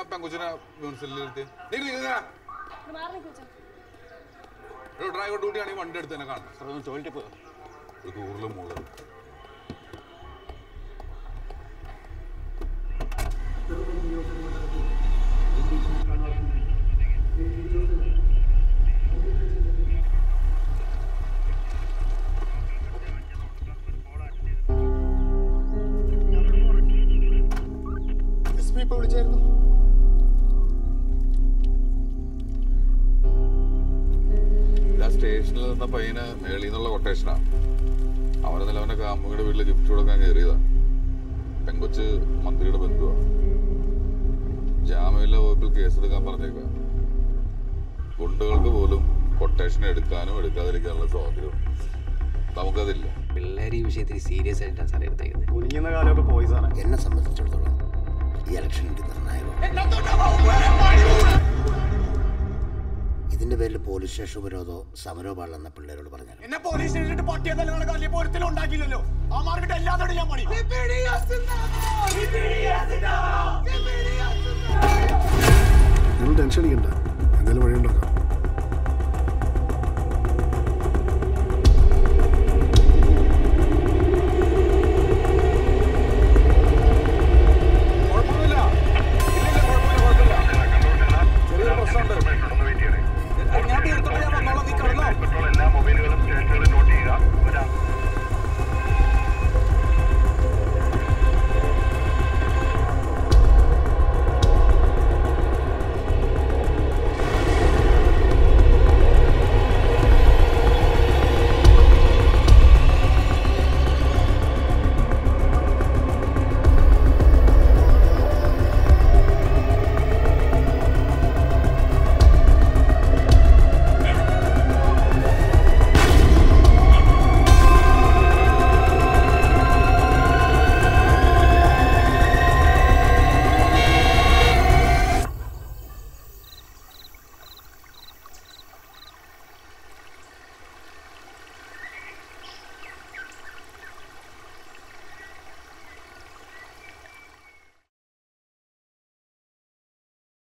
പെങ്കുച്ചിനെ മ്യൂണിസിപ്പാലിറ്റി driver duty ആണെങ്കിൽ വണ്ടി എടുത്ത് തന്നെ കാണണം സാർ ഒന്ന് ടോയ്ലറ്റിൽ പോയോ ഒരു കൂറിലും മുകളിലും എസ് പി ഇപ്പൊ വിളിച്ചായിരുന്നു ഇത് ആ സ്റ്റേഷനിൽ നിന്ന പയ്യന് മേളിൽ നിന്നുള്ള കൊട്ടേഷനാ അവനെ നിലവന്റെ കാമുകിയുടെ വീട്ടിൽ ഗിഫ്റ്റ് കൊടുക്കാൻ കയറിയതാ പെങ്കൊച്ച് മന്ത്രിയുടെ ബന്ധുവാ ജാമ്യമില്ല വകുപ്പിൽ കേസെടുക്കാൻ പറഞ്ഞേക്ക ഗുണ്ടകൾക്ക് പോലും കൊട്ടേഷൻ എടുക്കാനും എടുക്കാതിരിക്കാനുള്ള സ്വാതന്ത്ര്യം നമുക്കതില്ല പിള്ളേർ ഈ വിഷയത്തിൽ സീരിയസ് ആയിട്ടാണ് സാറേ എടുത്തേക്കുന്നത് കുനിയുന്ന കാലമൊക്കെ പോയി സാറേ എന്നെ സംബന്ധിച്ചിടത്തോളം ഈ ഇലക്ഷൻ എനിക്ക് നിർണായകമാണ് ഇതിന്റെ പേരിൽ പോലീസ് സ്റ്റേഷൻ ഉപരോധോ സമരോ പാടില്ലെന്ന പിള്ളേരോട് പറഞ്ഞാൽ എന്നെ പോലീസ് സ്റ്റേഷനിൽ പട്ടിയെന്നല്ല നിങ്ങളുടെ കല്ലിൽ ഒരുത്തിനും ഉണ്ടാക്കിയില്ലല്ലോ ആ മാർക്കിട്ട് എല്ലാത്തോടും ഞാൻ പണി നിങ്ങൾ ടെൻഷൻ അടിക്കണ്ട എന്തായാലും വഴിയുണ്ടാക്കാം